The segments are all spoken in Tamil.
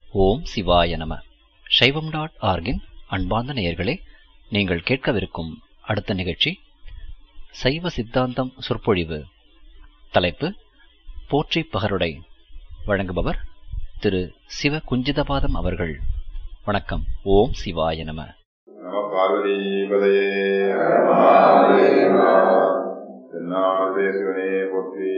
ஓம் சிவாய நம சைவம் டாட் ஆர்கின் அன்பார்ந்த நேயர்களே நீங்கள் கேட்கவிருக்கும் அடுத்த நிகழ்ச்சி சைவ சித்தாந்தம் சொற்பொழிவு தலைப்பு போற்றி பகருடை வழங்குபவர் திரு சிவ குஞ்சிதபாதம் அவர்கள் வணக்கம் ஓம் சிவாய நம நம பார்வதிபதையே தென்னாமதே சிவனே போற்றி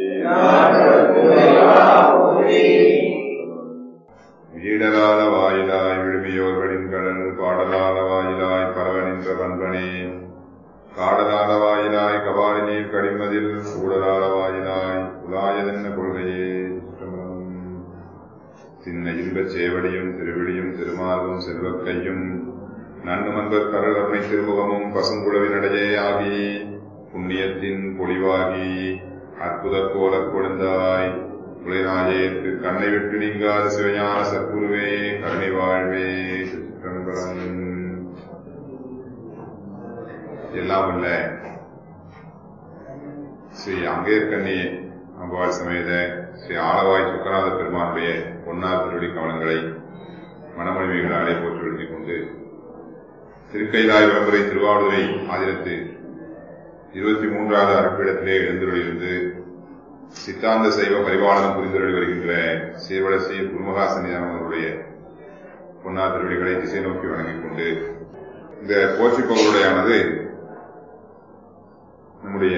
வீடலாத வாயிலாய் விழுமியோர்களின் கடல் பாடலாத வாயிலாய் பரவனின்ற பண்பனே காடலாத வாயிலாய் கபாலி நீர் கடிமதில் சூடலாத வாயிலாய் உலாயதென்ன கொள்கையே சிற்றம்பலம். சின்ன இன்பச் சேவடியும் திருவிழியும் திருமாலும் செல்வக்கையும் நன்னுமன்பர் கருணை திருமுகமும் பசுங்குழவினடையே ஆகி புண்ணியத்தின் பொலிவாகி அற்புத கோலக் கொழுந்தாய் புலைநாயேற்கு கண்ணை விட்டு நீங்காத சிவஞான சத்குருவே கருணை வாழ்வே சிற்றம்பலம். எல்லாம் உள்ள ஸ்ரீ அங்கேற்கண்ணி அம்பாள் சமேத ஸ்ரீ ஆளவாய் சுக்கநாத பெருமானுடைய பொன்னார் திருவடி கவனங்களை மனமொழிமைகளாலே போற்றுவடுத்திக் கொண்டு திருக்கைலாய் விளம்பரை திருவாவூரை ஆதிரத்து இருபத்தி மூன்றாவது அரப்பிடத்திலே எழுந்துள்ளிருந்து சித்தாந்த சைவ பரிபாலனம் புரிந்துள்ளி வருகின்ற சீர்வளசி குருமகாசனிதானம் அவர்களுடைய பொன்னார் திருவடிகளை திசை நோக்கி வணங்கிக் கொண்டு இந்த போற்றி பகலுடையானது நம்முடைய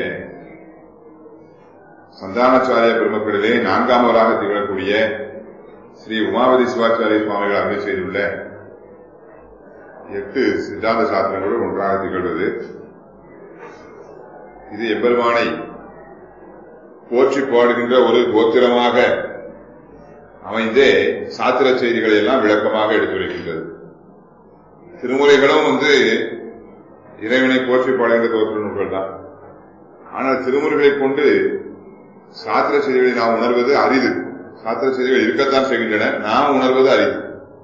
சந்தானாச்சாரிய பெருமக்களிலே நான்காமவராக திகழக்கூடிய ஸ்ரீ உமாவதி சிவாச்சாரிய சுவாமிகள் அருளை செய்துள்ள எட்டு சித்தாந்த சாஸ்திரங்களும் ஒன்றாக திகழ்வது இது எம்பெருமானை போற்றி பாடுகின்ற ஒரு கோத்திரமாக அமைந்தே சாத்திர செய்திகளை எல்லாம் விளக்கமாக எடுத்துரைக்கின்றது திருமுறைகளும் வந்து இறைவனை போற்றி பாடுகின்ற கோத்திர நூல்கள் தான் ஆனால் திருமுறைகளை கொண்டு சாத்திர செய்திகளை நாம் உணர்வது அரிது சாத்திர செய்திகள் இருக்கத்தான் செய்கின்றன நாம் உணர்வது அரிது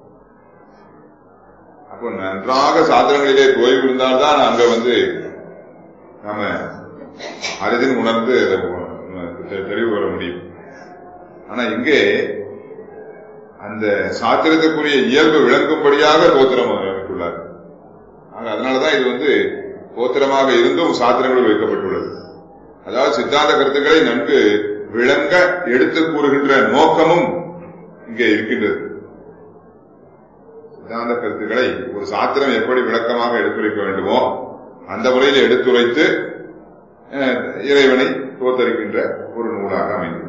அப்போ நன்றாக சாத்திரங்களிலே தோய்வு இருந்தால்தான் அங்க வந்து நாம அரிதின் உணர்ந்து அதை தெளிவு வர முடியும் ஆனா இங்கே அந்த சாத்திரத்துக்குரிய இயல்பு விளங்கும்படியாக கோத்திரம் அமைத்துள்ளார் ஆக அதனாலதான் இது வந்து கோத்திரமாக இருந்தும் சாத்திரங்கள் வைக்கப்பட்டுள்ளது அதாவது சித்தாந்த கருத்துக்களை நன்கு விளங்க எடுத்து கூறுகின்ற நோக்கமும் இங்கே இருக்கின்றது சித்தாந்த கருத்துக்களை ஒரு சாத்திரம் எப்படி விளக்கமாக எடுத்துரைக்க வேண்டுமோ அந்த முறையில் எடுத்துரைத்து இறைவனை தோத்தரிக்கின்ற ஒரு நூலாக அமைந்துள்ளது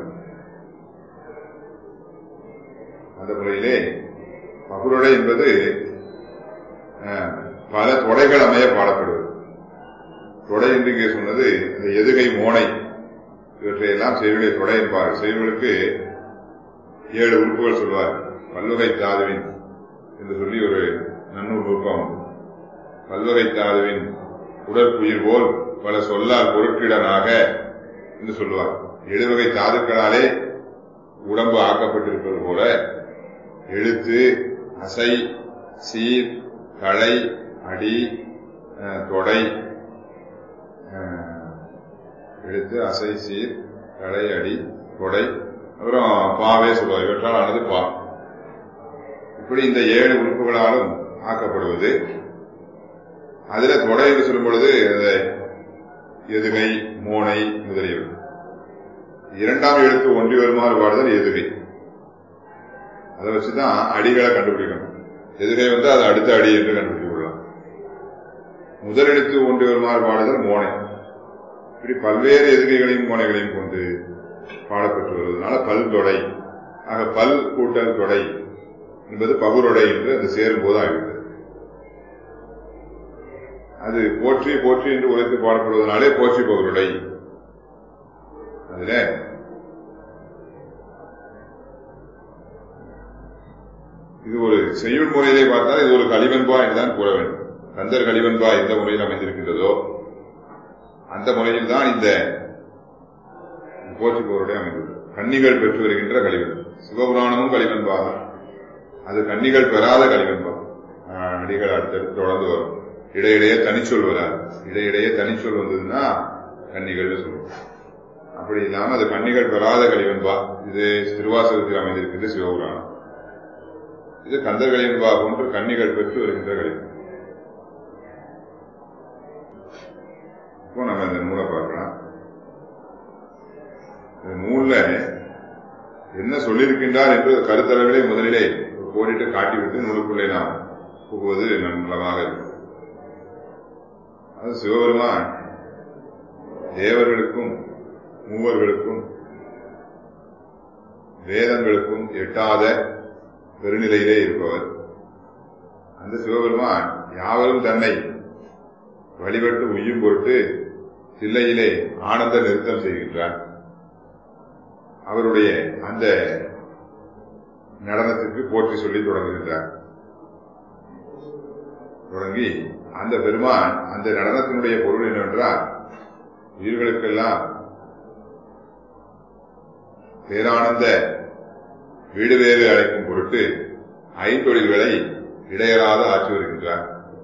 அந்த முறையிலே பகுருடை என்பது பல தொடைகள் அமைய பாடப்படுவது தொடை என்று இங்கே சொன்னது இந்த எதுகை மோனை இவற்றையெல்லாம் செய்வர்களை தொடை என்பார் செய்வர்களுக்கு ஏழு உறுப்புகள் சொல்வார் பல்வகை தாதுவின் என்று சொல்லி ஒரு நன்னூல் நுட்பம் பல்வகை தாதுவின் உடற்புயிர் போல் பல சொல்லால் பொருட்கிடனாக என்று சொல்லுவார் எழுவகை தாதுக்களாலே உடம்பு ஆக்கப்பட்டிருப்பது போல எழுத்து அசை சீர் களை அடி தொடை எழுத்து அசை சீர் களை அடி தொடை அப்புறம் பாவே சொல்லுவார் இவற்றால் ஆனது பா இப்படி இந்த ஏழு உறுப்புகளாலும் ஆக்கப்படுவது அதுல தொடை என்று சொல்லும் பொழுது எதுகை மோனை முதலியவை இரண்டாம் எழுத்து ஒன்றி வருமாறு பாடுதல் எதுகை அதை வச்சுதான் அடிகளை கண்டுபிடிக்கணும் எதுகை வந்து அது அடுத்த அடி என்று கண்டுபிடித்துக் கொள்ளலாம் முதல் எழுத்து ஒன்றி வருமாறு பாடுதல் மோனை இப்படி பல்வேறு எதுகைகளையும் மோனைகளையும் கொண்டு பாடப்பட்டு வருவதனால பல் தொடை ஆக பல் கூட்டல் தொடை என்பது பகுரொடை என்று அது சேரும் போது ஆகிவிட்டது அது போற்றி போற்றி என்று உரைத்து பாடப்படுவதனாலே போற்றி பகுருடை அதுல இது ஒரு செய்யுள் முறையிலே பார்த்தால் இது ஒரு களிவன்பா என்றுதான் கூற வேண்டும் கந்தர் களிவன்பா எந்த முறையில் அமைந்திருக்கின்றதோ அந்த முறையில் தான் இந்த போற்றி பகுருடை அமைந்துள்ளது கன்னிகள் பெற்று வருகின்ற களிவன் சிவபுராணமும் களிவன்பா அது கன்னிகள் பெறாத களிவன்பா அடிகள் அடுத்தடுத்து தொடர்ந்து வரும் இடையிடையே தனிச்சொல் வராது இடையிடையே தனிச்சொல் வந்ததுன்னா கன்னிகள் சொல்லுவோம் அப்படி இல்லாம அது கன்னிகள் பெறாத கழிவன்பா இது திருவாசகத்தில் அமைந்திருக்கின்ற சிவபுராணம் இது கந்தர்களின் பா போன்று கன்னிகள் பெற்று வருகின்ற களி இப்போ நம்ம இந்த நூலை பார்க்கலாம் இந்த நூல்ல என்ன சொல்லியிருக்கின்றார் என்று கருத்தரவிலே முதலிலே கோடிட்டு காட்டிவிட்டு நூலுக்குள்ளே நாம் புகுவது நலமாக இருக்கும் அது சிவபெருமான் தேவர்களுக்கும் மூவர்களுக்கும் வேதங்களுக்கும் எட்டாத பெருநிலையிலே இருப்பவர் அந்த சிவபெருமான் யாவரும் தன்னை வழிபட்டு உய்யும் பொருட்டு சில்லையிலே ஆனந்த நிறுத்தம் செய்கின்றார் அவருடைய அந்த நடனத்திற்கு போற்றி சொல்லி தொடங்குகின்றார் தொடங்கி அந்த பெருமான் அந்த நடனத்தினுடைய பொருள் என்னவென்றால் உயிர்களுக்கெல்லாம் பேரானந்த வீடு வேறு அழைக்கும் பொருட்டு ஐந்தொழில்களை இடையராத ஆற்றி வருகின்றார்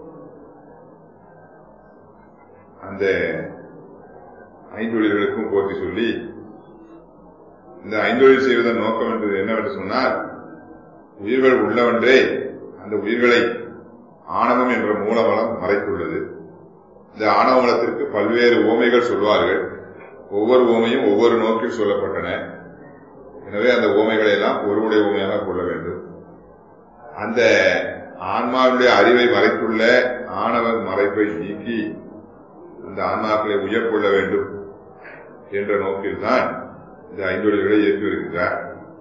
அந்த ஐந்தொழில்களுக்கும் போற்றி சொல்லி இந்த ஐந்தொழில் செய்வதன் நோக்கம் என்பது என்னவென்று சொன்னால் உயிர்கள் உள்ளவன்றே அந்த உயிர்களை ஆணவம் என்ற மூலவளம் மறைத்துள்ளது இந்த ஆணவமலத்திற்கு பல்வேறு ஓமைகள் சொல்வார்கள் ஒவ்வொரு ஓமையும் ஒவ்வொரு நோக்கில் சொல்லப்பட்டன எனவே அந்த ஓமைகளை எல்லாம் ஒருவருடைய ஓமையாக கொள்ள வேண்டும் அந்த ஆன்மாவுடைய அறிவை மறைத்துள்ள ஆணவ மறைப்பை நீக்கி அந்த ஆன்மாக்களை உயர்கொள்ள வேண்டும் என்ற நோக்கில்தான் இந்த ஐந்தொழில்களை ஏற்றி வருகின்றார்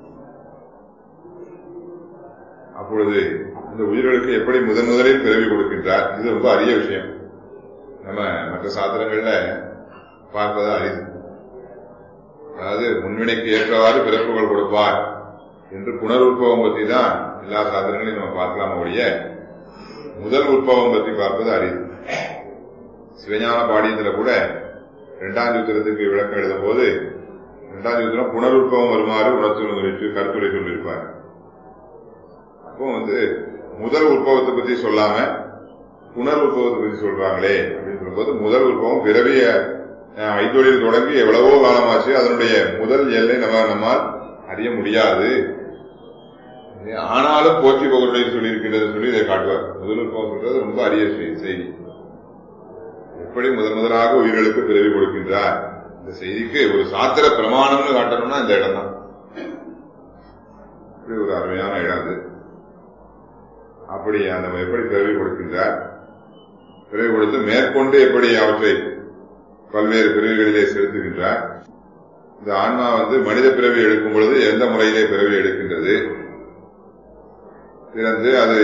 அப்பொழுது இந்த உயிர்களுக்கு எப்படி முதன் முதலில் பிறவி கொடுக்கின்றார் இது ரொம்ப அரிய விஷயம் நம்ம மற்ற சாத்திரங்கள்ல பார்ப்பது அரிது அதாவது முன்வினைக்கு ஏற்றவாறு பிறப்புகள் கொடுப்பார் என்று புனருற்பவம் பற்றி தான் எல்லா சாத்திரங்களையும் நம்ம பார்க்கலாம் ஒழிய முதல் உற்பவம் பற்றி பார்ப்பது அரிது சிவஞான பாடியத்துல கூட இரண்டாம் சூத்திரத்துக்கு விளக்கம் எழுதும் போது இரண்டாம் சூத்திரம் புனருற்பவம் வருமாறு உணர்த்து கருத்துரை சொல்லியிருப்பார் அப்போ வந்து முதல் உற்பவத்தை பத்தி சொல்லாம புனர் உற்பவத்தை பத்தி சொல்றாங்களே அப்படின்னு சொல்லும்போது முதல் உற்பவம் பிறவிய ஐந்தொழில் தொடங்கி எவ்வளவோ காலமாச்சு அதனுடைய முதல் எல்லை நம்ம நம்மால் அறிய முடியாது ஆனாலும் போற்றி பகருடைய சொல்லியிருக்கின்றது சொல்லி இதை காட்டுவார் முதல் உற்பவம் சொல்றது ரொம்ப அரிய செய்தி எப்படி முதன் முதலாக உயிர்களுக்கு பிறவி கொடுக்கின்றார் இந்த செய்திக்கு ஒரு சாத்திர பிரமாணம்னு காட்டணும்னா இந்த இடம் தான் இப்படி ஒரு அருமையான இடம் அது அப்படி அந்த எப்படி பிறவி கொடுக்கின்றார் பிறவி கொடுத்து மேற்கொண்டு எப்படி அவற்றை பல்வேறு பிறவிகளிலே செலுத்துகின்றார் இந்த ஆன்மா வந்து மனித பிறவி எடுக்கும் பொழுது எந்த முறையிலே பிறவி எடுக்கின்றது பிறந்து அது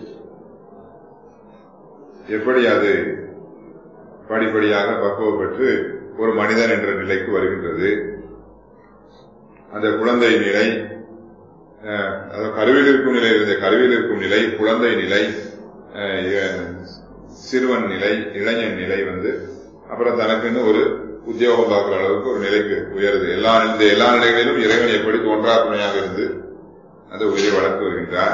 எப்படி அது படிப்படியாக பக்குவம் பெற்று ஒரு மனிதன் என்ற நிலைக்கு வருகின்றது அந்த குழந்தை நிலை கருவில் இருக்கும் நிலை இருந்த கருவில் இருக்கும் நிலை குழந்தை நிலை சிறுவன் நிலை இளைஞன் நிலை வந்து அப்புறம் தனக்குன்னு ஒரு உத்தியோகம் பார்க்கிற அளவுக்கு ஒரு நிலைக்கு உயருது எல்லா இந்த எல்லா நிலைகளிலும் இறைவன் எப்படி தோன்றா துணையாக இருந்து அந்த உயிரை வளர்த்து வருகின்றார்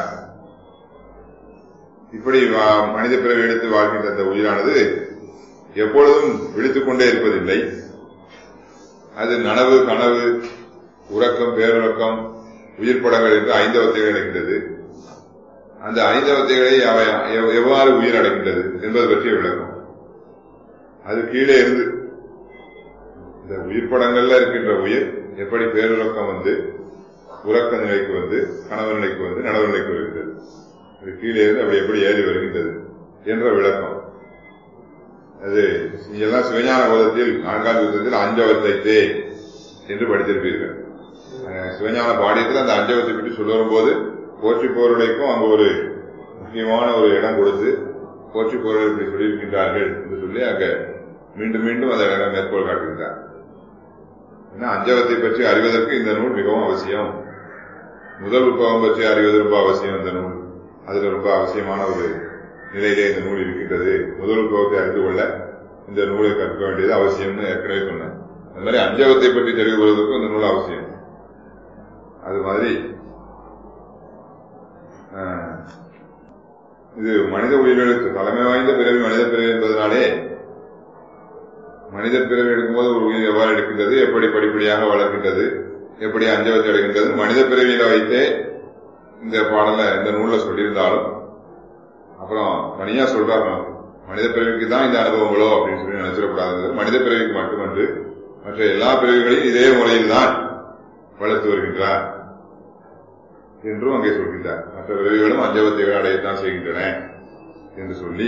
இப்படி மனித பிறவி எடுத்து வாழ்கின்ற அந்த உயிரானது எப்பொழுதும் விழித்துக் கொண்டே இருப்பதில்லை அது நனவு கனவு உறக்கம் பேருறக்கம் உயிர் படங்கள் என்று ஐந்தவத்தைகள் அடைகின்றது அந்த ஐந்தவத்தைகளை அவை எவ்வாறு உயிர் அடைகின்றது என்பது பற்றிய விளக்கம் அது கீழே இருந்து இந்த உயிர் படங்கள்ல இருக்கின்ற உயிர் எப்படி பேருறக்கம் வந்து உறக்க நிலைக்கு வந்து கனவு நிலைக்கு வந்து நனவு நிலைக்கு வருகின்றது அது கீழே இருந்து அப்படி எப்படி ஏறி வருகின்றது என்ற விளக்கம் அது நீங்கெல்லாம் சிவஞான போதத்தில் நான்காம் யுத்தத்தில் அஞ்சவத்தை என்று படித்திருப்பீர்கள் சிவஞான பாடியத்தில் அந்த அஞ்சவத்தை பற்றி சொல்ல வரும்போது போற்றி போருடைக்கும் அங்கு ஒரு முக்கியமான ஒரு இடம் கொடுத்து போற்றி போர்கள் இப்படி சொல்லியிருக்கின்றார்கள் என்று சொல்லி அங்க மீண்டும் மீண்டும் அந்த இடம் மேற்கோள் காட்டுகின்றார் ஏன்னா அஞ்சவத்தை பற்றி அறிவதற்கு இந்த நூல் மிகவும் அவசியம் முதல் உற்பவம் பற்றி அறிவது ரொம்ப அவசியம் இந்த நூல் அதுல ரொம்ப அவசியமான ஒரு நிலையிலே இந்த நூல் இருக்கின்றது முதல் உற்பவத்தை அறிந்து கொள்ள இந்த நூலை கற்க வேண்டியது அவசியம்னு ஏற்கனவே சொன்னேன் அது மாதிரி அஞ்சவத்தை பற்றி தெரிந்து கொள்வதற்கும் இந்த நூல் அவசியம் அது மாதிரி இது மனித உயிர்களுக்கு தலைமை வாய்ந்த பிறவி மனித பிறவி என்பதனாலே மனித பிறவி எடுக்கும்போது ஒரு உயிர் எவ்வாறு எடுக்கின்றது எப்படி படிப்படியாக வளர்க்கின்றது எப்படி அஞ்சவத்தை அடைகின்றது மனித பிறவியில வைத்தே இந்த பாடல இந்த நூல்ல சொல்லியிருந்தாலும் அப்புறம் தனியா சொல்றாரு நமக்கு. மனித பிறவிக்கு தான் இந்த அனுபவங்களோ அப்படின்னு சொல்லி நினைச்சிடக்கூடாது மனித பிறவிக்கு மட்டுமன்று மற்ற எல்லா பிறவிகளையும் இதே முறையில் தான் வளர்த்து வருகின்றார் என்றும் அங்கே சொல்கின்றார் மற்ற பிறவிகளும் அஞ்சவத்தைகள் அடையத்தான் செய்கின்றன என்று சொல்லி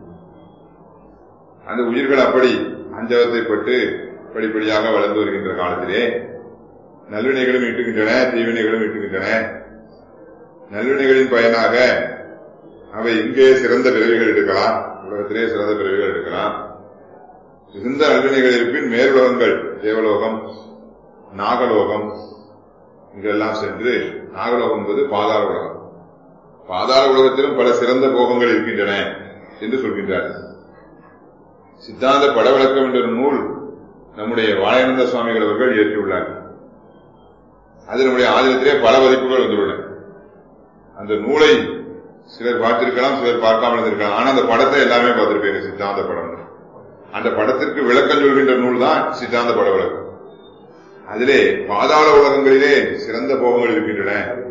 அந்த உயிர்கள் அப்படி அஞ்சவத்தைப்பட்டு படிப்படியாக வளர்ந்து வருகின்ற காலத்திலே நல்வினைகளும் ஈட்டுகின்றன தீவினைகளும் ஈட்டுகின்றன நல்வினைகளின் பயனாக அவை இங்கே சிறந்த பிறவிகள் எடுக்கலாம் உலகத்திலே சிறந்த பிறவிகள் எடுக்கலாம் மிகுந்த நல்வினைகள் இருப்பின் மேலுலகங்கள் தேவலோகம் நாகலோகம் இங்கெல்லாம் சென்று நாகலோகம் என்பது பாதாள உலகம் பாதாள உலகத்திலும் பல சிறந்த போகங்கள் இருக்கின்றன என்று சொல்கின்றார் சித்தாந்த படவிளக்கம் என்ற நூல் நம்முடைய வாழானந்த சுவாமிகள் அவர்கள் இயற்றியுள்ளார் அது நம்முடைய ஆதினத்திலே பல பதிப்புகள் வந்துள்ளன அந்த நூலை சிலர் பார்த்திருக்கலாம் சிலர் பார்க்காமல் இருந்திருக்கலாம் ஆனா அந்த படத்தை எல்லாமே பார்த்திருப்பீங்க சித்தாந்த படம் அந்த படத்திற்கு விளக்கம் சொல்கின்ற நூல் தான் சித்தாந்த பட விளக்கம் அதிலே பாதாள உலகங்களிலே சிறந்த போகங்கள் இருக்கின்றன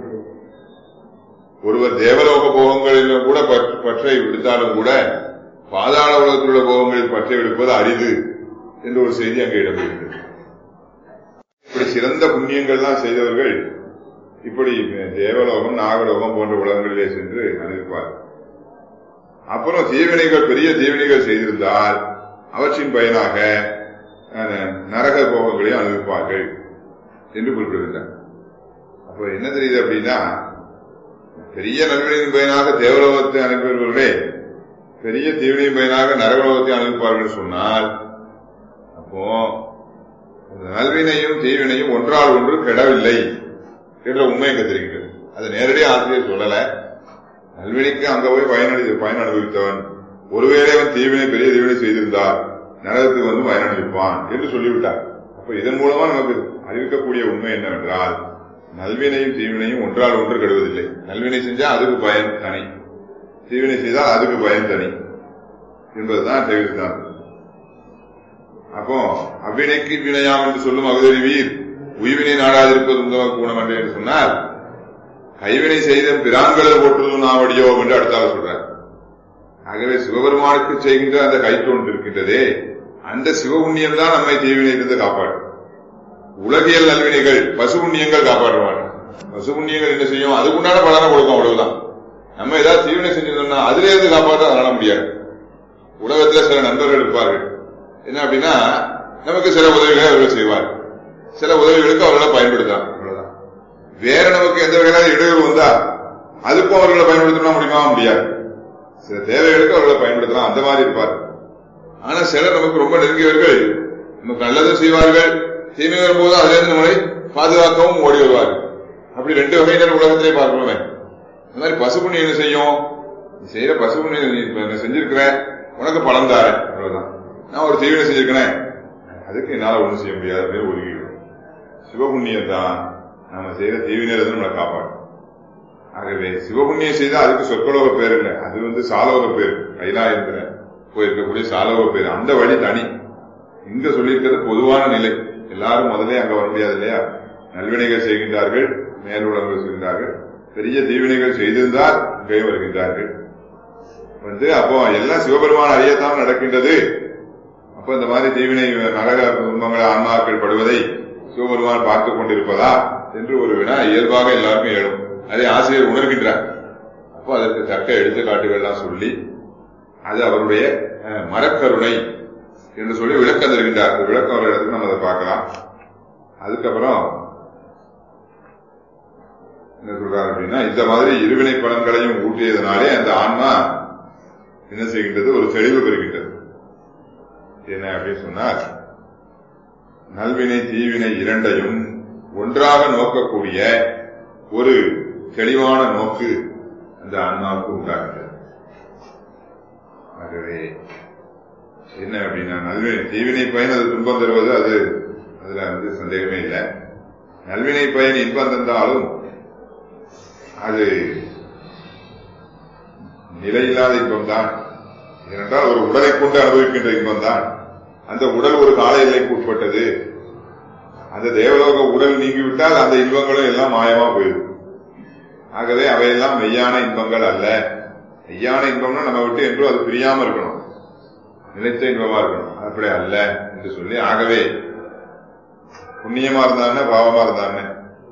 ஒருவர் தேவலோக போகங்களிலும் கூட பற்று- பற்றை விடுத்தாலும் கூட பாதாள உலகத்தில் உள்ள போகங்களில் பற்றை விடுப்பது அரிது என்ற ஒரு செய்தி அங்கே இடம்பெறுகிறது இப்படி சிறந்த புண்ணியங்கள்லாம் செய்தவர்கள் இப்படி தேவலோகம் நாகலோகம் போன்ற உலகங்களிலே சென்று அனுப்பிப்பார் அப்புறம் தீவினைகள் பெரிய தீவினைகள் செய்திருந்தால் அவற்றின் பயனாக அஹ், நரக போகங்களை அனுபவிப்பார்கள் என்று குறிப்பிடுகின்றார் அப்ப என்ன தெரியுது அப்படின்னா பெரிய நல்வினையின் பயனாக தேவலோகத்தை அனுப்புபவர்களே பெரிய தீவினையின் பயனாக நரகலோகத்தை அனுப்பிப்பார்கள் சொன்னால் அப்போ அந்த நல்வினையும் தீவினையும் ஒன்றால் ஒன்று கெடவில்லை என்ற உண்மை இங்க தெரிகிறது அது நேரடியாக ஆசிரியர் சொல்லல நல்வினைக்கு அங்க போய் பயனடி பயன் அனுபவித்தவன் ஒருவேளை அவன் தீவினை பெரிய தீவினை செய்திருந்தார் நரகத்துக்கு வந்து பயனளிப்பான் என்று சொல்லிவிட்டார் அப்ப இதன் மூலமா நமக்கு அறிவிக்கக்கூடிய உண்மை என்னவென்றால் நல்வினையும் தீவினையும் ஒன்றால் ஒன்று கெடுவதில்லை நல்வினை செஞ்சா அதுக்கு பயன் தனி தீவினை செய்தால் அதுக்கு பயன் தனி என்பதுதான் தெரிவித்தான் அப்போ அவ்வினைக்கு வினையாம் என்று சொல்லும் அகுதறிவீர் உய்வினை நாடாதிருப்பது உந்தவ கூணம் என்று என்று சொன்னால் கைவினை செய்த பிரான்களை போற்றுதும் நாவடியோ என்று அடுத்தாக சொல்றார் ஆகவே சிவபெருமானுக்கு செய்கின்ற அந்த கைத்தொண்டு இருக்கின்றதே அந்த சிவபுண்ணியம் தான் நம்மை தீவினையிலிருந்து காப்பாற்றும் உலகியல் நல்வினைகள் பசு புண்ணியங்கள் காப்பாற்ற மாட்டோம் பசு புண்ணியங்கள் என்ன செய்யும் அதுக்குண்டான பலனை கொடுக்கும் அவ்வளவுதான் நம்ம ஏதாவது தீவினை செஞ்சிருந்தோம்னா அதுல இருந்து காப்பாற்ற அதனால முடியாது உலகத்துல சில நண்பர்கள் இருப்பார்கள் என்ன அப்படின்னா நமக்கு சில உதவிகளை அவர்கள் செய்வார் சில உதவிகளுக்கு அவர்களை பயன்படுத்தலாம் அவ்வளவுதான் வேற நமக்கு எந்த வகையில இடையூறு வந்தா அதுக்கும் அவர்களை பயன்படுத்தணும் முடியுமா முடியாது சில தேவைகளுக்கு அவர்களை பயன்படுத்தலாம் அந்த மாதிரி இருப்பார் ஆனா சிலர் நமக்கு ரொம்ப நெருங்கியவர்கள் நமக்கு நல்லதும் செய்வார்கள் தீமை வரும்போது அதுல இருந்து நம்மளை பாதுகாக்கவும் ஓடி வருவார்கள் அப்படி ரெண்டு வகையினர் உலகத்திலே பார்க்கணுமே இந்த மாதிரி பசு புண்ணியம் என்ன செய்யும் நீ செய்யற பசு புண்ணியம் நீ இப்ப என்ன செஞ்சிருக்கிற உனக்கு பலன் தாரேன் அவ்வளவுதான் நான் ஒரு தீவினை செஞ்சிருக்கிறேன் அதுக்கு என்னால ஒண்ணும் செய்ய முடியாது அப்படின்னு ஒதுங்கிடும் சிவபுண்ணியம் தான் நாம செய்யற தீவினர் நம்மளை காப்பாடும் ஆகவே சிவபுண்ணியம் செய்தா அதுக்கு சொற்கலோக பேர் இல்லை அது வந்து சாலோக பேர் கைலாயத்துல போயிருக்கக்கூடிய சாலோக பேர் அந்த வழி தனி இங்க சொல்லியிருக்கிறது பொதுவான நிலை எல்லாரும் முதல்ல அங்க வர முடியாது இல்லையா நல்வினைகள் செய்கின்றார்கள் மேலுலகங்கள் செய்கின்றார்கள் பெரிய தீவினைகள் செய்திருந்தால் இங்கே வருகின்றார்கள் வந்து அப்போ எல்லாம் சிவபெருமான் அறியத்தான் நடக்கின்றது அப்ப இந்த மாதிரி தீவினை நரக துன்பங்களை ஆன்மாக்கள் படுவதை சிவபெருமான் பார்த்துக் கொண்டிருப்பதா என்று ஒரு வினா இயல்பாக எல்லாருக்கும் எழும் அதை ஆசிரியர் உணர்கின்றார் அப்போ அதற்கு தக்க எடுத்துக்காட்டுகள்லாம் சொல்லி அது அவருடைய அஹ், மரக்கருணை என்று சொல்லி விளக்கம் தருகின்றார் அந்த விளக்கம் ஒரு இடத்துல நம்ம அதை பார்க்கலாம் அதுக்கப்புறம் என்ன சொல்றாரு அப்படின்னா இந்த மாதிரி இருவினை பலன்களையும் ஊட்டியதனாலே அந்த ஆன்மா என்ன செய்கின்றது ஒரு தெளிவு பெறுகின்றது என்ன அப்படின்னு சொன்னார் நல்வினை தீவினை இரண்டையும் ஒன்றாக நோக்கக்கூடிய ஒரு தெளிவான நோக்கு அந்த ஆன்மாவுக்கு உண்டாகின்றது ஆகவே என்ன அப்படின்னா நல்வினை தீவினை பயன் அது துன்பம் தருவது அது அதுல வந்து சந்தேகமே இல்லை நல்வினை பயன் இன்பம் தந்தாலும் அது நிலையில்லாத இன்பம் தான் ஏனென்றால் ஒரு உடலை கொண்டு அனுபவிக்கின்ற இன்பம் தான் அந்த உடல் ஒரு கால எல்லைக்கு உட்பட்டது அந்த தேவலோக உடல் நீங்கிவிட்டால் அந்த இன்பங்களும் எல்லாம் மாயமா போயிடும் ஆகவே அவையெல்லாம் மெய்யான இன்பங்கள் அல்ல மெய்யான இன்பம்னா நம்ம விட்டு என்றும் அது பிரியாம இருக்கணும் நிலைத்த இன்பமா இருக்கணும் அப்படி அல்ல என்று சொல்லி ஆகவே புண்ணியமா இருந்தானே பாவமா இருந்தானே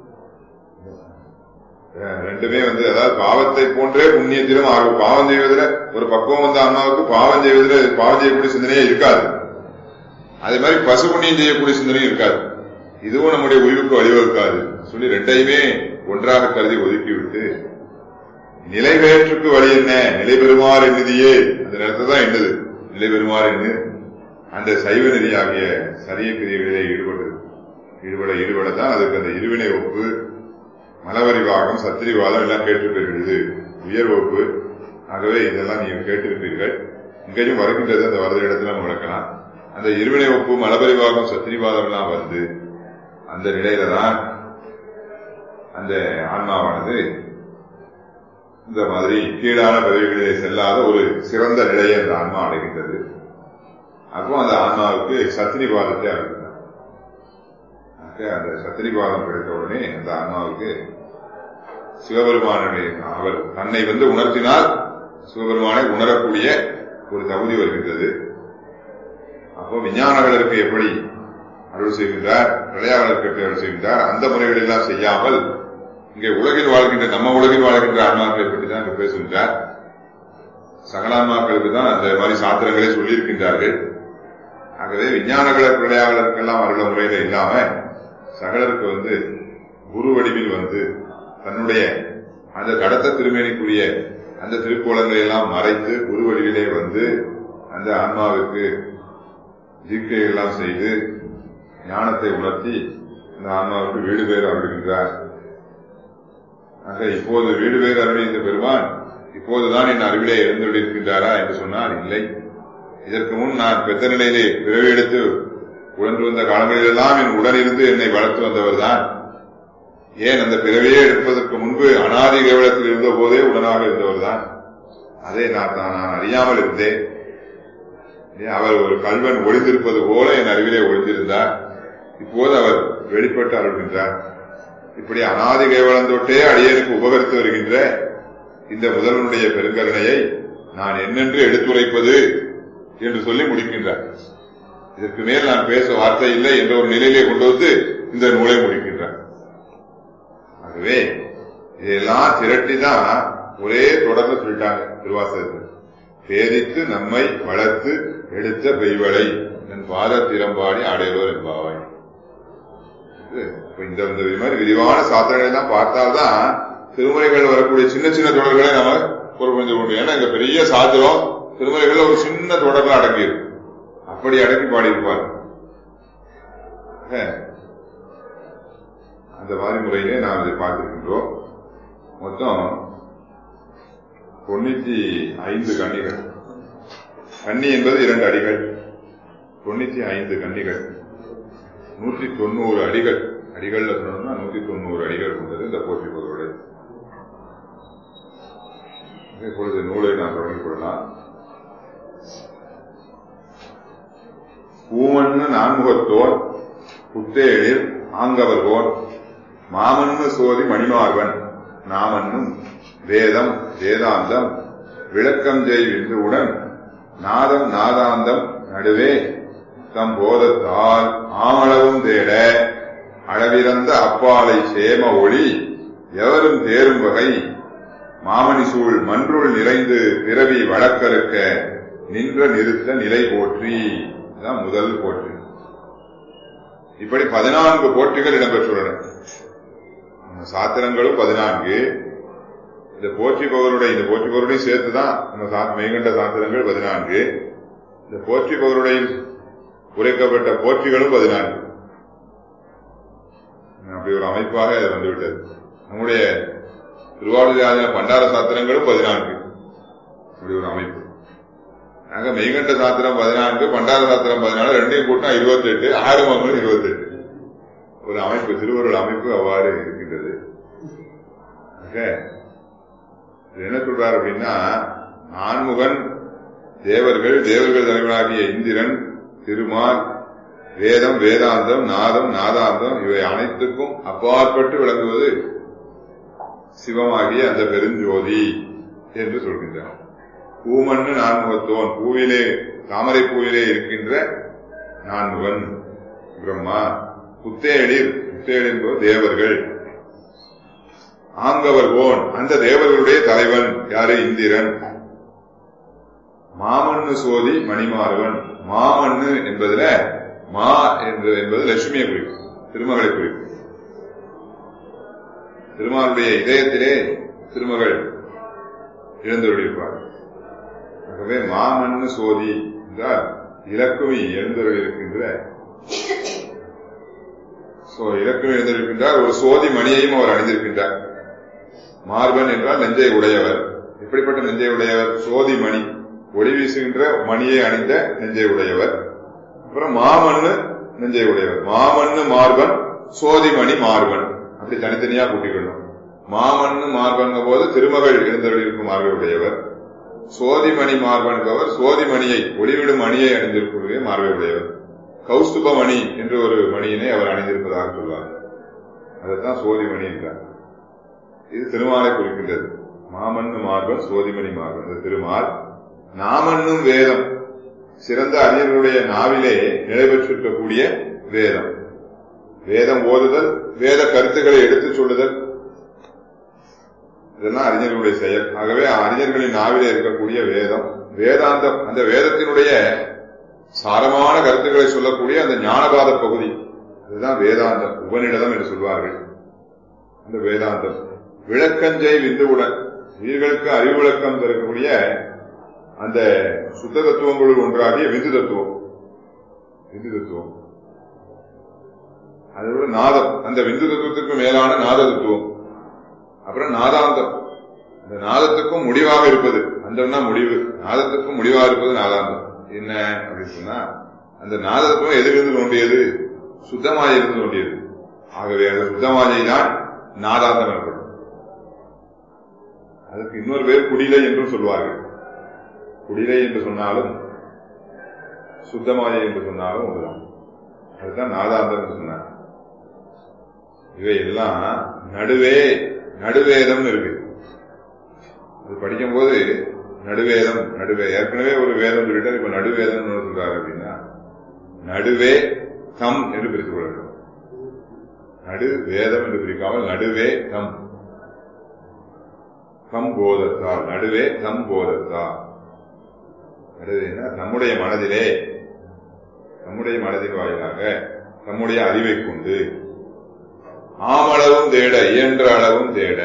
ரெண்டுமே வந்து அதாவது பாவத்தை போன்றே புண்ணியத்திலும் ஆகும் பாவம் செய்வதில் ஒரு பக்குவம் வந்த அம்மாவுக்கு பாவம் செய்வதில் பாவம் செய்யக்கூடிய சிந்தனையே இருக்காது அதே மாதிரி பசு புண்ணியம் செய்யக்கூடிய சிந்தனையும் இருக்காது இதுவும் நம்முடைய உயிருக்கு வழிவகுக்காது சொல்லி ரெண்டையுமே ஒன்றாக கருதி ஒதுக்கிவிட்டு நிலை பெற்றுக்கு வழி என்ன நிலை பெறுமாறு என்னதியே அந்த நேரத்தை தான் என்னது நிலை பெறுமாறு என்ன அந்த சைவ நெறியாகிய சரிய கிரியைகளிலே ஈடுபடு ஈடுபட ஈடுபடத்தான் அதுக்கு அந்த இருவினை ஒப்பு மலவரிவாகம் சத்திரிவாதம் எல்லாம் கேட்டிருப்பீர்கள் இது உயர் வகுப்பு ஆகவே இதெல்லாம் நீங்கள் கேட்டிருப்பீர்கள் இங்கேயும் வருகின்றது அந்த வரத இடத்துல நம்ம விளக்கலாம் அந்த இருவினை ஒப்பு மலபரிவாகம் சத்திரிவாதம் எல்லாம் வந்து அந்த நிலையில தான் அந்த ஆன்மாவானது இந்த மாதிரி கீழான பதவிகளிலே செல்லாத ஒரு சிறந்த நிலையை அந்த ஆன்மா அடைகின்றது அப்போ அந்த ஆன்மாவுக்கு சத்திரிவாதத்தை அடைகின்றார் அந்த சத்திரிவாதம் கிடைத்த உடனே அந்த ஆன்மாவுக்கு சிவபெருமானுடைய அவர் தன்னை வந்து உணர்த்தினால் சிவபெருமானை உணரக்கூடிய ஒரு தகுதி வருகின்றது அப்போ விஞ்ஞானங்களுக்கு எப்படி அருள் செய்கின்றார் பிரளயாளருக்கு எப்படி அருள் செய்கின்றார் அந்த முறைகளெல்லாம் செய்யாமல் இங்கே உலகில் வாழ்கின்ற நம்ம உலகில் வாழ்கின்ற ஆன்மாக்களை பற்றி தான் இங்கு பேசுகின்றார் சகலான்மாக்களுக்கு தான் அந்த மாதிரி சாத்திரங்களை சொல்லியிருக்கின்றார்கள் ஆகவே விஞ்ஞானங்கள பிரளயாளருக்கெல்லாம் அருள முறையில இல்லாம சகலருக்கு வந்து குரு வடிவில் வந்து தன்னுடைய அந்த கடத்த திருமேனிக்குரிய அந்த திருக்கோலங்களை எல்லாம் மறைத்து குரு வடிவிலே வந்து அந்த ஆன்மாவிற்கு ஜீக்கை எல்லாம் செய்து ஞானத்தை உணர்த்தி அந்த ஆன்மாவுக்கு வீடு பேர் அருள்கின்றார் ஆக இப்போது வீடு பேர் அருளி இந்த பெருமான் இப்போதுதான் என் அறிவிலே எழுந்துள்ளிருக்கின்றாரா என்று சொன்னால் இல்லை இதற்கு முன் நான் பெத்த நிலையிலே பிறவி எடுத்து உழன்று வந்த காலங்களிலெல்லாம் என் உடனிருந்து என்னை வளர்த்து வந்தவர் தான் ஏன் அந்த பிறவியே எடுப்பதற்கு முன்பு அனாதி கேவலத்தில் இருந்த போதே உடனாக இருந்தவர் தான் அதை நான் நான் அறியாமல் இருந்தேன் அவர் ஒரு கல்வன் ஒளிந்திருப்பது போல என் அறிவிலே ஒளிந்திருந்தார் இப்போது அவர் வெளிப்பட்டு அருள்கின்றார் இப்படி அனாதி கேவலம் தொட்டே அடியனுக்கு உபகரித்து வருகின்ற இந்த முதல்வனுடைய பெருங்கருணையை நான் என்னென்று எடுத்துரைப்பது என்று சொல்லி முடிக்கின்றார் இதற்கு மேல் நான் பேச வார்த்தை இல்லை என்ற ஒரு நிலையிலே கொண்டு வந்து இந்த நூலை முடிக்கின்றார் ஆகவே இதெல்லாம் திரட்டி தான் ஒரே தொடர்ந்து சொல்லிட்டாங்க திருவாசகத்தில் பேதித்து நம்மை வளர்த்து எடுத்த பெய்வளை என் பாத திறம்பாடி அடையோர் என்பாவாய் இந்த இந்த மாதிரி விரிவான சாத்திரங்களை எல்லாம் பார்த்தால்தான் திருமுறைகள் வரக்கூடிய சின்ன சின்ன தொடர்களை நம்ம பொருள் புரிந்து கொண்டு ஏன்னா இந்த பெரிய சாத்திரம் திருமுறைகள் ஒரு சின்ன தொடர்கள் அடங்கியிருக்கு அப்படி அடக்கி பாடியிருப்பார் அந்த மாதிரி முறையிலே நாம் இதை பார்த்திருக்கின்றோம் மொத்தம் தொண்ணூத்தி ஐந்து கன்னிகள் கன்னி என்பது இரண்டு அடிகள் தொண்ணூத்தி ஐந்து கன்னிகள் நூற்றி தொண்ணூறு அடிகள் அடிகள்ல சொன்னோம்னா நூத்தி தொண்ணூறு அடிகள் கொண்டது இந்த போற்றி பொருளோட இப்பொழுது நூலை நான் தொடங்கிக் கொள்ளலாம் பூமண்ணு நான்முகத்தோன் புத்தேழில் ஆங்கவர்கோன் மாமன்னு சோதி மணிமார்வன் நாமன்னும் வேதம் வேதாந்தம் விளக்கம் செய்வின்றுவுடன் நாதம் நாதாந்தம் நடுவே தம் போதத்தால் ஆமளவும் தேட அளவிறந்த அப்பாலை சேம ஒளி எவரும் தேரும் வகை மாமணி சூழ் மன்றுள் நிறைந்து பிறவி வழக்கறுக்க நின்ற நிறுத்த நிலை போற்றி இதுதான் முதல் போற்றி இப்படி பதினான்கு போற்றிகள் இடம்பெற்றுள்ளன சாத்திரங்களும் பதினான்கு இந்த போற்றி பகருடைய இந்த போற்றி பகருடையும் சேர்த்துதான் நம்ம மெய்கண்ட சாத்திரங்கள் பதினான்கு இந்த போற்றி பகருடைய உரைக்கப்பட்ட போற்றிகளும் பதினான்கு அப்படி ஒரு அமைப்பாக அது வந்துவிட்டது நம்முடைய திருவாரூர் பண்டார சாத்திரங்களும் பதினான்கு அப்படி ஒரு அமைப்பு ஆக மெய்கண்ட சாத்திரம் பதினான்கு பண்டார சாத்திரம் பதினாலு ரெண்டையும் கூட்டினா இருபத்தி எட்டு ஆறு மங்களும் இருபத்தி எட்டு ஒரு அமைப்பு திருவருள் அமைப்பு அவ்வாறு இருக்கின்றது என்ன சொல்றாரு அப்படின்னா நான்முகன் தேவர்கள் தேவர்கள் தலைவனாகிய இந்திரன் திருமால் வேதம் வேதாந்தம் நாதம் நாதாந்தம் இவை அனைத்துக்கும் அப்பாற்பட்டு விளங்குவது சிவமாகிய அந்த பெருஞ்சோதி என்று சொல்கின்றார் பூமண்ணு நான்முகத்தோன் பூவிலே தாமரை பூவிலே இருக்கின்ற நான்முகன் பிரம்மா புத்தேளிர் புத்தேளிர் என்பது தேவர்கள் ஆங்கவர் கோன் அந்த தேவர்களுடைய தலைவன் யாரு இந்திரன் மாமண்ணு சோதி மணிமாறுவன் மாமண்ணு என்பதுல மா என்று என்பது லட்சுமியை குறிக்கும் திருமகளை குறிக்கும் திருமாலுடைய இதயத்திலே திருமகள் எழுந்தருளியிருப்பார் ஆகவே மாமண்ணு சோதி என்றால் இலக்குமி எழுந்தருளிருக்கின்ற சோ இலக்குமி எழுந்திருக்கின்றார் ஒரு சோதி மணியையும் அவர் அணிந்திருக்கின்றார் மார்பன் என்றால் நெஞ்சை உடையவர் எப்படிப்பட்ட நெஞ்சை உடையவர் சோதி மணி ஒளி வீசுகின்ற மணியை அணிந்த நெஞ்சை உடையவர் அப்புறம் மாமண்ணு நெஞ்சை உடையவர் மாமண்ணு மார்பன் சோதிமணி மார்பன் அப்படி தனித்தனியா கூட்டிக்கணும் மாமண்ணு மார்பன் போது திருமகள் எழுந்தருள் இருக்கும் மார்பை உடையவர் சோதிமணி மார்பன் என்பவர் சோதிமணியை ஒளிவிடும் மணியை அணிந்திருக்கக்கூடிய மார்பை உடையவர் கௌஸ்துப மணி என்று ஒரு மணியினை அவர் அணிந்திருப்பதாக சொல்வார் அதைத்தான் சோதிமணி என்றார் இது திருமாலை குறிக்கின்றது மாமண்ணு மார்பன் சோதிமணி மார்பன் இந்த திருமால் நாமன்னும் வேதம் சிறந்த அறிஞர்களுடைய நாவிலே நிலைபெற்றிருக்கக்கூடிய வேதம் வேதம் ஓதுதல் வேத கருத்துக்களை எடுத்துச் சொல்லுதல் இதெல்லாம் அறிஞர்களுடைய செயல் ஆகவே அறிஞர்களின் நாவிலே இருக்கக்கூடிய வேதம் வேதாந்தம் அந்த வேதத்தினுடைய சாரமான கருத்துக்களை சொல்லக்கூடிய அந்த ஞானபாத பகுதி அதுதான் வேதாந்தம் உபநிடதம் என்று சொல்வார்கள் அந்த வேதாந்தம் விளக்கஞ்சை விந்துவுடன் உயிர்களுக்கு அறிவு விளக்கம் தரக்கூடிய அந்த சுத்த தத்துவங்களுள் ஒன்றாகிய விந்து தத்துவம் விந்து தத்துவம் அதோட நாதம் அந்த விந்து தத்துவத்திற்கு மேலான நாத தத்துவம் அப்புறம் நாதாந்தம் அந்த நாதத்துக்கும் முடிவாக இருப்பது அந்தம்னா முடிவு நாதத்துக்கும் முடிவாக இருப்பது நாதாந்தம் என்ன அப்படின்னு சொன்னா அந்த நாதத்துக்கும் எதிலிருந்து தோன்றியது சுத்தமாய் இருந்து தோன்றியது ஆகவே அந்த சுத்தமாயை தான் நாதாந்தம் எனப்படும் அதுக்கு இன்னொரு பேர் குடிலை என்றும் சொல்வார்கள் குடிலை என்று சொன்னாலும் சுத்தமாயை என்று சொன்னாலும் ஒன்றுதான் அதுதான் நாதாந்தம் என்று சொன்னார் இவை எல்லாம் நடுவே நடுவேதம் இருக்கு அது படிக்கும் போது நடுவேதம் நடுவே ஏற்கனவே ஒரு வேதம் சொல்லிட்டார் இப்ப நடுவேதம் சொல்றாரு அப்படின்னா நடுவே தம் என்று பிரித்துக் கொள்ள வேண்டும் நடு வேதம் என்று பிரிக்காமல் நடுவே தம் தம் போதத்தா நடுவே தம் போதத்தா நடுவேனா நம்முடைய மனதிலே நம்முடைய மனதின் வாயிலாக நம்முடைய அறிவை கொண்டு ஆமளவும் தேட இயன்ற அளவும் தேட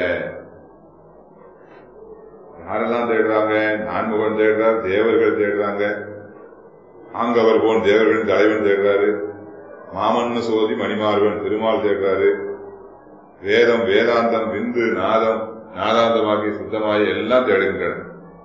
யாரெல்லாம் தேடுறாங்க நான்முகன் தேடுறார் தேவர்கள் தேடுறாங்க ஆங்கவர் போன் தேவர்களின் தலைவன் தேடுறாரு மாமன்னு சோதி மணிமார்வன் திருமால் தேடுறாரு வேதம் வேதாந்தம் விந்து நாதம் நாதாந்தமாகி சுத்தமாகி எல்லாம் தேடுகின்றன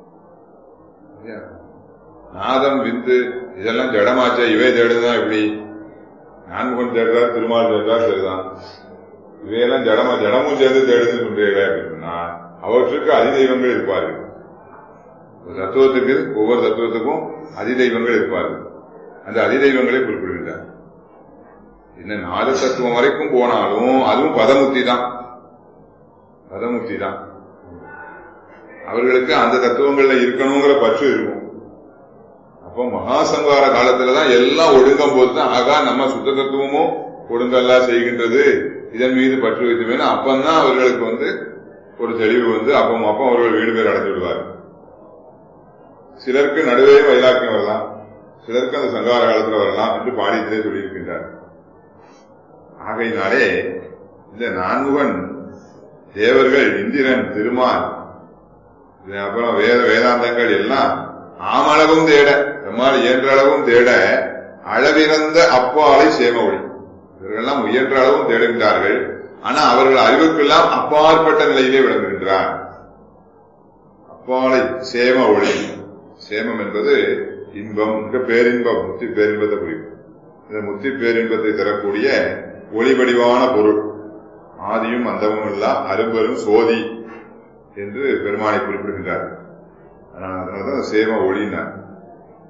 நாதம் விந்து இதெல்லாம் ஜடமாச்சா இவை தேடுதான் எப்படி நான்முகன் தேடுறார் திருமால் தேடுறார் சரிதான் இவையெல்லாம் ஜடமா ஜடமும் சேர்ந்து தேடுன்னு சொல்றீங்களே அப்படின்னா அவற்றுக்கு அதிதெய்வங்கள் இருப்பார்கள் ஒரு தத்துவத்துக்கு ஒவ்வொரு தத்துவத்துக்கும் அதிதெய்வங்கள் இருப்பார்கள் அந்த அதிதெய்வங்களை குறிப்பிடுகின்றார் என்ன நாலு தத்துவம் வரைக்கும் போனாலும் அதுவும் பதமுத்தி தான் பதமுத்தி தான் அவர்களுக்கு அந்த தத்துவங்கள்ல இருக்கணுங்கிற பற்று இருக்கும் அப்போ மகாசங்கார காலத்துலதான் எல்லாம் ஒடுங்கும் போது தான் ஆகா நம்ம சுத்த தத்துவமும் ஒடுங்கெல்லாம் செய்கின்றது இதன் மீது பற்று வைத்துவேன் அப்பந்தான் அவர்களுக்கு வந்து ஒரு தெளிவு வந்து அப்பம் அப்பம் அவர்கள் வீடு பேர் அடைஞ்சு விடுவார் சிலருக்கு நடுவே வைராக்கியம் வரலாம் சிலருக்கு அந்த சங்கார காலத்துல வரலாம் என்று பாடியத்திலே சொல்லியிருக்கின்றார் ஆகையினாலே இந்த நான்முகன் தேவர்கள் இந்திரன் திருமால் அப்புறம் வேத வேதாந்தங்கள் எல்லாம் ஆமளவும் தேட நம்மால் இயன்ற அளவும் தேட அளவிறந்த அப்பாலை சேமொழி இவர்களெல்லாம் முயன்ற அளவும் தேடுகின்றார்கள் ஆனா அவர்கள் அறிவுக்கெல்லாம் அப்பாற்பட்ட நிலையிலே விளங்குகின்றார் அப்பாலை சேம ஒளி சேமம் என்பது இன்பம் மிக பேரின்பம் முத்தி பேரின்பத்தை குறிக்கும் இந்த முத்தி பேரின்பத்தை தரக்கூடிய ஒளி வடிவான பொருள் ஆதியும் அந்தமும் இல்லா அரும்பெரும் சோதி என்று பெருமானை குறிப்பிடுகின்றார் அதனாலதான் சேம ஒளினார்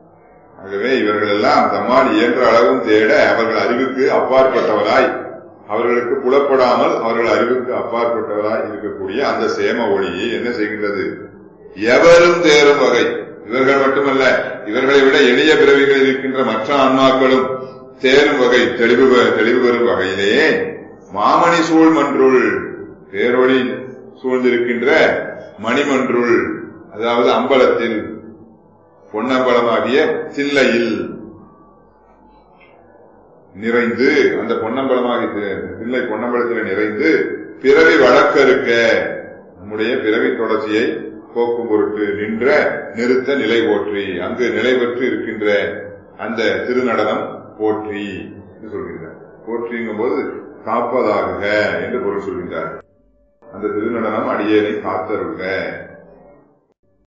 ஆகவே இவர்கள் எல்லாம் தம்மால் இயன்ற அளவும் தேட அவர்கள் அறிவுக்கு அப்பாற்பட்டவராய் அவர்களுக்கு புலப்படாமல் அவர்கள் அறிவுக்கு அப்பாற்பட்டவராய் இருக்கக்கூடிய அந்த சேம ஒளியை என்ன செய்கின்றது எவரும் தேரும் வகை இவர்கள் மட்டுமல்ல இவர்களை விட எளிய பிறவிகளில் இருக்கின்ற மற்ற ஆன்மாக்களும் தேரும் வகை தெளிவு பெ- தெளிவு பெறும் வகையிலே மாமணி சூழ் மன்றுள் பேரொளி சூழ்ந்திருக்கின்ற மணிமன்றுள் அதாவது அம்பலத்தில் பொன்னம்பலமாகிய தில்லையில் நிறைந்து அந்த பொன்னம்பலமாகிய தி- தில்லை பொன்னம்பலத்தில் நிறைந்து பிறவி வழக்கறுக்க நம்முடைய பிறவி தொடர்ச்சியை போக்கும் பொருட்டு நின்ற நிறுத்த நிலை போற்றி அங்கு நிலை பெற்று இருக்கின்ற அந்த திருநடனம் போற்றி என்று சொல்கின்றார் போற்றிங்கும் போது காப்பதாக என்று பொருள் சொல்கின்றார் அந்த திருநடனம் அடியேனை காத்தருக